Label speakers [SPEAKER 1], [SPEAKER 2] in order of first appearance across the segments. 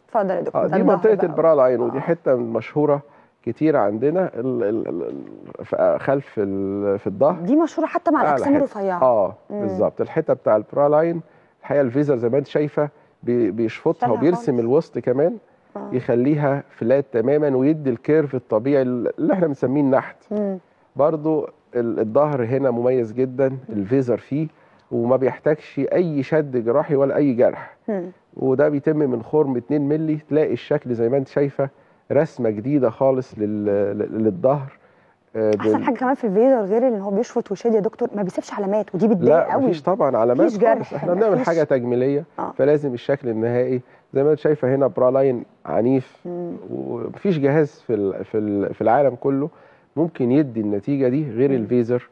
[SPEAKER 1] اتفضل يا دكتور
[SPEAKER 2] اه
[SPEAKER 1] ده
[SPEAKER 2] دي
[SPEAKER 1] الظهر
[SPEAKER 2] منطقه
[SPEAKER 1] بقى.
[SPEAKER 2] البرا لاين ودي
[SPEAKER 1] آه.
[SPEAKER 2] حته مشهوره كتير عندنا ال ال ال ال- ف- خلف ال- في الظهر
[SPEAKER 1] دي مشهوره حتى مع
[SPEAKER 2] أعلى
[SPEAKER 1] الاجسام
[SPEAKER 2] حتة.
[SPEAKER 1] الرفيعه
[SPEAKER 2] اه
[SPEAKER 1] مم.
[SPEAKER 2] بالظبط الحته بتاع البرا لاين الحقيقه الفيزر زي ما انت شايفه بي- بيشفطها
[SPEAKER 1] شالها
[SPEAKER 2] وبيرسم
[SPEAKER 1] خالص.
[SPEAKER 2] الوسط كمان
[SPEAKER 1] آه.
[SPEAKER 2] يخليها فلات تماما ويدي الكيرف الطبيعي اللي احنا بنسميه النحت
[SPEAKER 1] مم.
[SPEAKER 2] برضو ال- الظهر هنا مميز جدا الفيزر فيه وما بيحتاجش اي شد جراحي ولا اي جرح
[SPEAKER 1] مم.
[SPEAKER 2] وده بيتم من خرم 2 مللي تلاقي الشكل زي ما انت شايفه رسمه جديده خالص لل- لل- للظهر آه،
[SPEAKER 1] احسن
[SPEAKER 2] بال-
[SPEAKER 1] حاجه كمان في الفيزر غير ان هو بيشفط ويشد يا دكتور ما بيسيبش علامات ودي بتضايق
[SPEAKER 2] لا
[SPEAKER 1] قوي
[SPEAKER 2] مفيش طبعا علامات
[SPEAKER 1] مفيش جرح
[SPEAKER 2] خالص احنا
[SPEAKER 1] هنا،
[SPEAKER 2] بنعمل
[SPEAKER 1] مفيش-
[SPEAKER 2] حاجه تجميليه
[SPEAKER 1] آه.
[SPEAKER 2] فلازم الشكل النهائي زي ما انت شايفه هنا برا لاين عنيف
[SPEAKER 1] مم.
[SPEAKER 2] ومفيش جهاز في ال- في ال- في العالم كله ممكن يدي النتيجه دي غير
[SPEAKER 1] مم.
[SPEAKER 2] الفيزر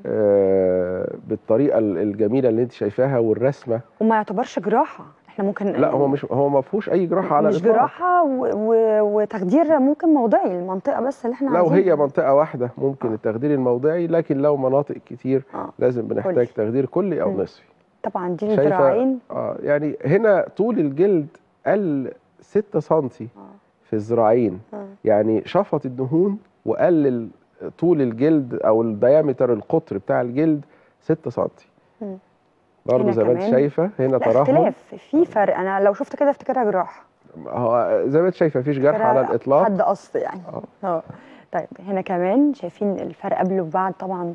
[SPEAKER 2] آه، بالطريقه ال- الجميله اللي انت شايفاها والرسمه
[SPEAKER 1] وما يعتبرش جراحه احنا ممكن
[SPEAKER 2] لا هو مش هو ما فيهوش اي جراحه على
[SPEAKER 1] مش
[SPEAKER 2] الإطلاق.
[SPEAKER 1] جراحه و... و... وتخدير ممكن موضعي المنطقه بس اللي احنا
[SPEAKER 2] لو هي
[SPEAKER 1] عايزينها.
[SPEAKER 2] منطقه واحده ممكن
[SPEAKER 1] آه.
[SPEAKER 2] التخدير الموضعي لكن لو مناطق كتير
[SPEAKER 1] اه
[SPEAKER 2] لازم بنحتاج
[SPEAKER 1] كلي.
[SPEAKER 2] تخدير كلي او
[SPEAKER 1] مم.
[SPEAKER 2] نصفي
[SPEAKER 1] طبعا دي
[SPEAKER 2] شايفة؟
[SPEAKER 1] الذراعين
[SPEAKER 2] اه يعني هنا طول الجلد قل 6 سم
[SPEAKER 1] اه
[SPEAKER 2] في الذراعين
[SPEAKER 1] اه
[SPEAKER 2] يعني شفط الدهون وقلل طول الجلد او الديامتر القطر بتاع الجلد 6 سم
[SPEAKER 1] مم.
[SPEAKER 2] برضه
[SPEAKER 1] هنا
[SPEAKER 2] زي ما انت
[SPEAKER 1] كمان
[SPEAKER 2] شايفه هنا
[SPEAKER 1] لا
[SPEAKER 2] ترهل
[SPEAKER 1] اختلاف في فرق انا لو شفت كده افتكرها جراحه
[SPEAKER 2] هو زي ما انت شايفه مفيش جرح
[SPEAKER 1] افتكرها
[SPEAKER 2] على الاطلاق
[SPEAKER 1] حد قص يعني
[SPEAKER 2] اه
[SPEAKER 1] اه طيب هنا كمان شايفين الفرق قبل وبعد طبعا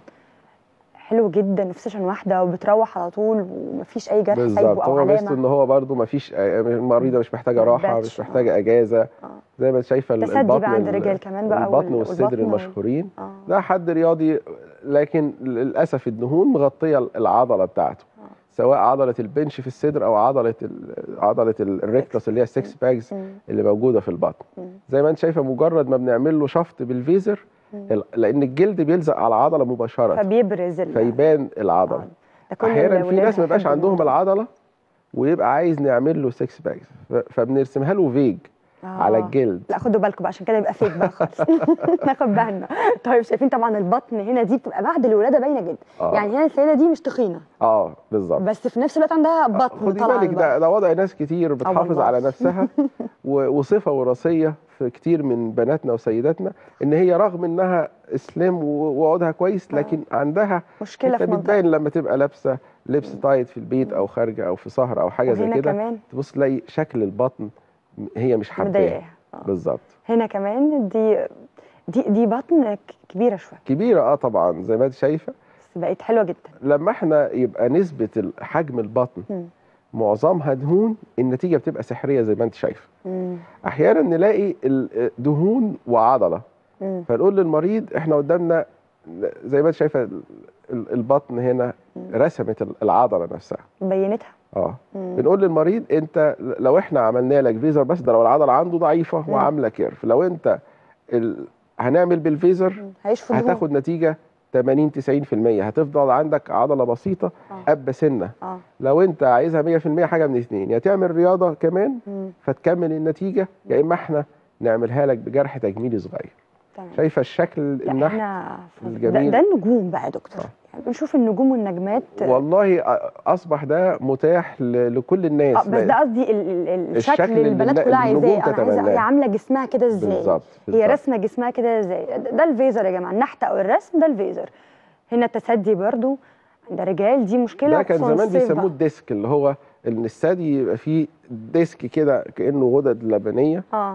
[SPEAKER 1] حلو جدا في سيشن واحده وبتروح على طول ومفيش اي جرح
[SPEAKER 2] بالظبط
[SPEAKER 1] سايبه او
[SPEAKER 2] هو ميزته
[SPEAKER 1] علامه
[SPEAKER 2] ان هو برضه مفيش المريضه مش محتاجه راحه
[SPEAKER 1] باتش،
[SPEAKER 2] مش
[SPEAKER 1] آه.
[SPEAKER 2] محتاجه اجازه
[SPEAKER 1] اه
[SPEAKER 2] زي ما انت شايفه
[SPEAKER 1] تسدي
[SPEAKER 2] البطن
[SPEAKER 1] بقى عند
[SPEAKER 2] ال-
[SPEAKER 1] الرجال كمان بقى
[SPEAKER 2] البطن
[SPEAKER 1] وال-
[SPEAKER 2] والصدر
[SPEAKER 1] والبطن وال-
[SPEAKER 2] المشهورين
[SPEAKER 1] اه
[SPEAKER 2] ده حد رياضي لكن للاسف الدهون مغطيه العضله بتاعته
[SPEAKER 1] آه.
[SPEAKER 2] سواء عضله البنش في الصدر او عضله ال- عضله ال- الريكتوس اللي هي السكس باجز
[SPEAKER 1] مم.
[SPEAKER 2] اللي موجوده في البطن
[SPEAKER 1] مم.
[SPEAKER 2] زي ما انت شايفه مجرد ما بنعمل له شفط بالفيزر
[SPEAKER 1] مم.
[SPEAKER 2] ال- لان الجلد بيلزق على العضله مباشره
[SPEAKER 1] فبيبرز ال-
[SPEAKER 2] فيبان
[SPEAKER 1] آه.
[SPEAKER 2] العضله
[SPEAKER 1] ده كل
[SPEAKER 2] احيانا في
[SPEAKER 1] الولاد
[SPEAKER 2] ناس ما يبقاش
[SPEAKER 1] هيحبوا
[SPEAKER 2] عندهم
[SPEAKER 1] الموضوع.
[SPEAKER 2] العضله ويبقى عايز نعمل له سكس باجز ف- فبنرسمها له فيج على
[SPEAKER 1] آه.
[SPEAKER 2] الجلد
[SPEAKER 1] لا خدوا بالكم بقى عشان كده يبقى فيك بقى خالص ناخد بالنا طيب شايفين طبعا البطن هنا دي بتبقى بعد الولاده باينه جدا
[SPEAKER 2] اه
[SPEAKER 1] يعني هنا السيده دي مش تخينه
[SPEAKER 2] اه بالظبط
[SPEAKER 1] بس في نفس الوقت عندها بطن
[SPEAKER 2] خدي
[SPEAKER 1] طالعه
[SPEAKER 2] بالك ده ده وضع ناس كتير بتحافظ
[SPEAKER 1] والله.
[SPEAKER 2] على نفسها و- وصفه وراثيه في كتير من بناتنا وسيداتنا ان هي رغم انها سليم و- ووضعها كويس لكن عندها
[SPEAKER 1] مشكله في
[SPEAKER 2] حته
[SPEAKER 1] منطقه
[SPEAKER 2] بتبان لما تبقى لابسه لبس تايت في البيت او خارجه او في سهره او حاجه زي
[SPEAKER 1] وهنا
[SPEAKER 2] كده
[SPEAKER 1] كمان
[SPEAKER 2] تبص تلاقي شكل البطن هي مش حباه
[SPEAKER 1] مضايقاها آه.
[SPEAKER 2] بالظبط
[SPEAKER 1] هنا كمان دي دي دي بطن ك- كبيره شويه
[SPEAKER 2] كبيره اه طبعا زي ما انت شايفه
[SPEAKER 1] بس بقت حلوه جدا
[SPEAKER 2] لما احنا يبقى نسبه ال- حجم البطن
[SPEAKER 1] مم.
[SPEAKER 2] معظمها دهون النتيجه بتبقى سحريه زي ما انت شايفه
[SPEAKER 1] مم.
[SPEAKER 2] احيانا نلاقي ال- دهون وعضله
[SPEAKER 1] مم.
[SPEAKER 2] فنقول للمريض احنا قدامنا زي ما انت شايفه ال- ال- البطن هنا
[SPEAKER 1] مم.
[SPEAKER 2] رسمت ال- العضله نفسها
[SPEAKER 1] بينتها
[SPEAKER 2] اه
[SPEAKER 1] مم.
[SPEAKER 2] بنقول للمريض انت لو احنا عملنا لك فيزر بس ده لو العضله عنده ضعيفه
[SPEAKER 1] مم.
[SPEAKER 2] وعامله كيرف لو انت ال... هنعمل بالفيزر
[SPEAKER 1] مم. هيشفوا دهون.
[SPEAKER 2] هتاخد نتيجه 80 90% هتفضل عندك عضله بسيطه
[SPEAKER 1] اه
[SPEAKER 2] اب سنه
[SPEAKER 1] اه
[SPEAKER 2] لو انت عايزها 100% حاجه من اثنين يا تعمل رياضه كمان
[SPEAKER 1] مم.
[SPEAKER 2] فتكمل النتيجه يا اما احنا نعملها لك بجرح تجميلي صغير
[SPEAKER 1] تمام
[SPEAKER 2] شايفه الشكل
[SPEAKER 1] لا
[SPEAKER 2] النحت
[SPEAKER 1] احنا ده,
[SPEAKER 2] الجميل.
[SPEAKER 1] ده النجوم بقى يا دكتور
[SPEAKER 2] آه.
[SPEAKER 1] يعني بنشوف النجوم والنجمات
[SPEAKER 2] والله أ- اصبح ده متاح ل- لكل
[SPEAKER 1] اه
[SPEAKER 2] الناس
[SPEAKER 1] بس ده قصدي ال- ال- ال- الشكل
[SPEAKER 2] الشكل
[SPEAKER 1] اللي
[SPEAKER 2] اللي
[SPEAKER 1] البنات
[SPEAKER 2] الن-
[SPEAKER 1] كلها
[SPEAKER 2] النجوم
[SPEAKER 1] عايزاه انا عايزه
[SPEAKER 2] تتمناه.
[SPEAKER 1] هي عامله جسمها كده ازاي
[SPEAKER 2] بالظبط
[SPEAKER 1] هي
[SPEAKER 2] بالظبط.
[SPEAKER 1] رسمه جسمها كده ازاي ده, ده الفيزر يا جماعه النحت او الرسم ده الفيزر هنا التسدي برضو عند الرجال دي مشكله
[SPEAKER 2] ده كان
[SPEAKER 1] خصوصاً
[SPEAKER 2] زمان
[SPEAKER 1] الصيف
[SPEAKER 2] بيسموه
[SPEAKER 1] بقى.
[SPEAKER 2] الديسك اللي هو ان الثدي يبقى فيه ديسك كده كانه غدد لبنيه
[SPEAKER 1] اه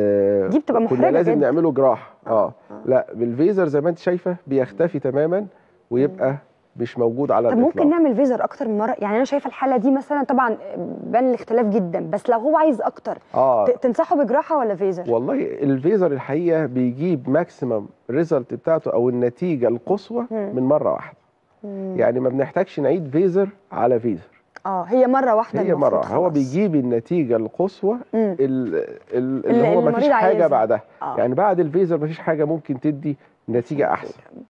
[SPEAKER 2] آه
[SPEAKER 1] دي بتبقى
[SPEAKER 2] كنا
[SPEAKER 1] محرجة
[SPEAKER 2] لازم
[SPEAKER 1] جدا.
[SPEAKER 2] نعمله جراحه اه
[SPEAKER 1] آه.
[SPEAKER 2] لا بالفيزر زي ما انت شايفه بيختفي تماما ويبقى مش موجود على
[SPEAKER 1] طب
[SPEAKER 2] الاطلاق
[SPEAKER 1] ممكن نعمل فيزر اكتر من مره يعني انا شايفه الحاله دي مثلا طبعا بان الاختلاف جدا بس لو هو عايز اكتر
[SPEAKER 2] اه
[SPEAKER 1] ت- تنصحه بجراحه ولا فيزر
[SPEAKER 2] والله الفيزر الحقيقه بيجيب ماكسيمم ريزلت بتاعته او النتيجه القصوى
[SPEAKER 1] مم.
[SPEAKER 2] من مره واحده
[SPEAKER 1] مم.
[SPEAKER 2] يعني ما بنحتاجش نعيد فيزر على فيزر
[SPEAKER 1] اه هي مره واحده
[SPEAKER 2] هي
[SPEAKER 1] المفروض
[SPEAKER 2] مره هو
[SPEAKER 1] خلاص.
[SPEAKER 2] بيجيب النتيجه القصوى
[SPEAKER 1] مم.
[SPEAKER 2] ال- ال-
[SPEAKER 1] اللي
[SPEAKER 2] اللي هو ما فيش
[SPEAKER 1] المريض
[SPEAKER 2] حاجه
[SPEAKER 1] عايزها.
[SPEAKER 2] بعدها
[SPEAKER 1] آه.
[SPEAKER 2] يعني بعد الفيزر ما فيش حاجه ممكن تدي نتيجه احسن